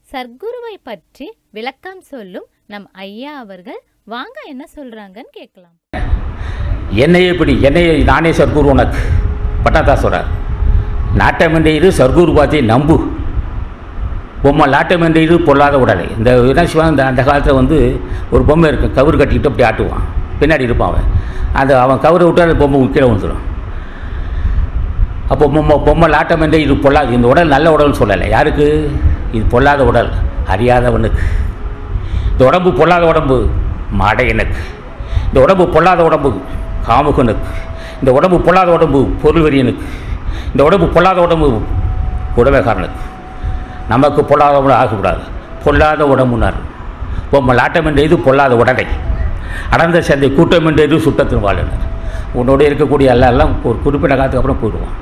சர்க்குருவை பற்றி விளக்கம் சொல்லும் நம் ஐயா அவர்கள் வாங்க என்ன சொல்றாங்கன்னு கேட்கலாம் என்னையே பிடி என்னையே நானே சர்க்குரு உனக்கு பட்டாத்தா சொல்கிறார் நாட்டம் என்ற இது சர்க்குரு பார்த்தே நம்பு பொம்மை லாட்டம் என்ற இது பொல்லாத உடலை இந்த என்ன செய்வான் இந்த அந்த காலத்தில் வந்து ஒரு பொம்மை இருக்கும் கவுரு கட்டிக்கிட்டு அப்படி ஆட்டுவான் பின்னாடி இருப்பான் அவன் அந்த அவன் கவுரை விட்டு அந்த பொம்மை கீழே வந்துடும் அப்போ பொம்மை பொம்மை லாட்டம் என்ற இது பொல்லாது இந்த உடல் நல்ல உடல்னு சொல்லலை யாருக்கு இது பொல்லாத உடல் அறியாதவனுக்கு இந்த உடம்பு பொல்லாத உடம்பு மடையனுக்கு இந்த உடம்பு பொல்லாத உடம்பு காமுகனுக்கு இந்த உடம்பு பொல்லாத உடம்பு பொருள்வெறியனுக்கு இந்த உடம்பு பொல்லாத உடம்பு உடமைக்காரனுக்கு நமக்கு பொல்லாத உடம்பு ஆகக்கூடாது பொல்லாத உடம்புனார் பொம்மை லாட்டம் என்ற இது பொல்லாத உடலை அடர்ந்த சந்தை கூட்டம் என்ற இது சுட்டத்தின் வாழ்னர் உன்னோட இருக்கக்கூடிய எல்லாம் எல்லாம் ஒரு குறிப்பிட்ட காலத்துக்கு அப்புறம் போயிடுவான்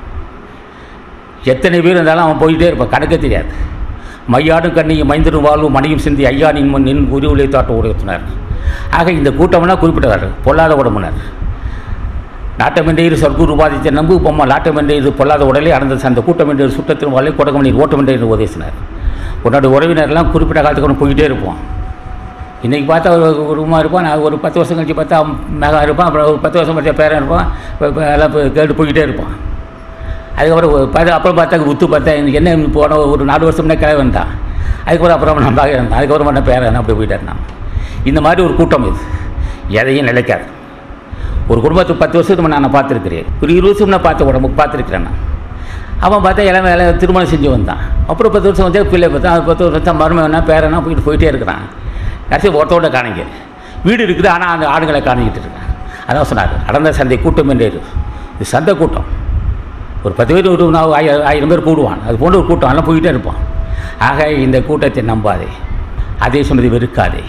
எத்தனை பேர் இருந்தாலும் அவன் போயிட்டே இருப்பான் கணக்கே தெரியாது மையாடும் கண்ணியும் மைந்தரும் வாழ்வும் மணியும் சிந்தி ஐயா நின் முன் நின் உரிவுலை தாட்ட உடையத்தினார் ஆக இந்த கூட்டம்னா குறிப்பிட்டவர் பொல்லாத உடம்புனர் நாட்டமென்றே சர்க்குரு உபாதித்த நம்பு பொம்மை நாட்டமென்றே இது பொல்லாத உடலை அடர்ந்த அந்த கூட்டம் என்ற சுட்டத்தின் வாழை கொடகமணி ஓட்டம் என்ற உபதேசினார் உன்னோட உறவினர்லாம் குறிப்பிட்ட காலத்துக்கு அப்புறம் போயிட்டே இருப்போம் இன்றைக்கி பார்த்தா ஒரு ஒரு ரூமா இருப்பான் நான் ஒரு பத்து வருஷம் கழிச்சு பார்த்தா அவன் மெகா இருப்பான் அப்புறம் ஒரு பத்து வருஷம் படித்த பேரன் இருப்பான் இப்போ இப்போ எல்லாம் இப்போ கேட்டு போய்கிட்டே இருப்பான் அதுக்கப்புறம் ஒரு பார்த்து அப்புறம் பார்த்தா உத்து பார்த்தா எனக்கு என்ன போன ஒரு நாலு வருஷம் முன்னே கிளம்பி வந்தான் அதுக்கப்புறம் அப்புறம் நான் பார்க்க இருந்தேன் அதுக்கப்புறம் பண்ண பேரன் அப்படி போயிட்டார் நான் இந்த மாதிரி ஒரு கூட்டம் இது எதையும் நிலைக்காது ஒரு குடும்பத்துக்கு பத்து வருஷத்துக்கு முன்ன நான் பார்த்துருக்கிறேன் ஒரு இருபது வருஷம் நான் பார்த்த உடம்புக்கு பார்த்துருக்கிறேன் நான் அவன் பார்த்தா எல்லாம் வேலை திருமணம் செஞ்சு வந்தான் அப்புறம் பத்து வருஷம் வந்து பிள்ளை பார்த்தா அது பத்து வருஷம் மருமகனா பேரனா போயிட்டு போயிட்டே இருக்கிறான் கடைசி ஒருத்தோட காணிங்க வீடு இருக்குது ஆனால் அந்த ஆடுகளை காணிக்கிட்டு இருக்கேன் அதான் சொன்னார் அடர்ந்த சந்தை கூட்டம் என்றே இருக்கு. இது சந்தை கூட்டம் ஒரு பத்து பேர் ஒரு நாலு ஆயிரம் ஆயிரம் பேர் கூடுவான் அது போன்ற ஒரு கூட்டம் எல்லாம் போயிட்டே இருப்பான் ஆக இந்த கூட்டத்தை நம்பாதே அதே சொன்னது வெறுக்காதே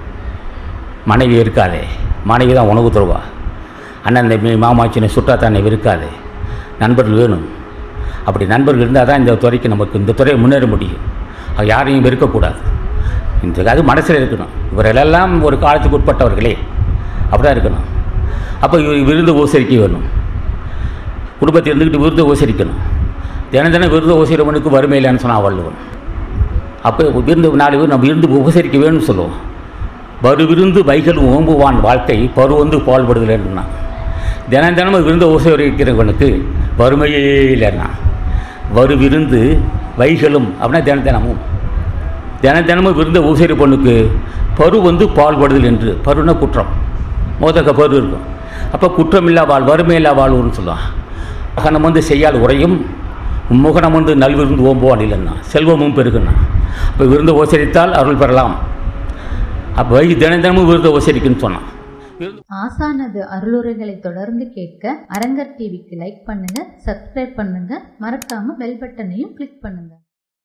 மனைவி இருக்காதே மனைவி தான் உணவு தருவா அண்ணன் தம்பி மாமாச்சினை சுற்றாத்தானை வெறுக்காதே நண்பர்கள் வேணும் அப்படி நண்பர்கள் இருந்தால் தான் இந்த துறைக்கு நமக்கு இந்த துறையை முன்னேற முடியும் அது யாரையும் வெறுக்கக்கூடாது இந்த அது மனசில் இருக்கணும் இவர்களெல்லாம் ஒரு காலத்துக்கு உட்பட்டவர்களே அப்படி தான் இருக்கணும் அப்போ இவர் விருந்து உபசரிக்க வேணும் குடும்பத்தில் இருந்துக்கிட்டு விருது உபசரிக்கணும் தினம் தினம் விருது உபசரிப்பவனுக்கு வறுமை இல்லைன்னு சொன்னால் வள்ளுவன் அப்போ விருந்து நாலு பேர் நம்ம விருந்து உபசரிக்க வேணும்னு சொல்லுவோம் வரு விருந்து வைகள் ஓம்புவான் வாழ்க்கை பரு வந்து பால்படுதலைன்னா தினம் தினமும் விருந்து உபசரிக்கிறவனுக்கு வறுமையே இல்லைன்னா வரு விருந்து வைகளும் அப்படின்னா தின தினமும் தின தினமும் விருந்த உபசரி பொண்ணுக்கு பரு வந்து பால்படுதல் என்று பருன்னா குற்றம் மோதக்க பரு இருக்கும் அப்போ குற்றமில்லா வாழ் வறுமையில்லா வாழ்வுன்னு சொல்லுவான் மகனம் வந்து செய்யால் உரையும் முகனம் வந்து நல்விருந்து ஓம்புவான் இல்லைன்னா செல்வமும் பெருகுன்னா அப்போ விருந்து உபசரித்தால் அருள் பெறலாம் அப்போ வை தினம் தினமும் விருந்த உபசரிக்குன்னு சொன்னான் விருந்து ஆசானது அருளுரைகளை தொடர்ந்து கேட்க அரங்கர் டிவிக்கு லைக் பண்ணுங்க சப்ஸ்கிரைப் பண்ணுங்க மறக்காம பெல் பட்டனையும் கிளிக் பண்ணுங்க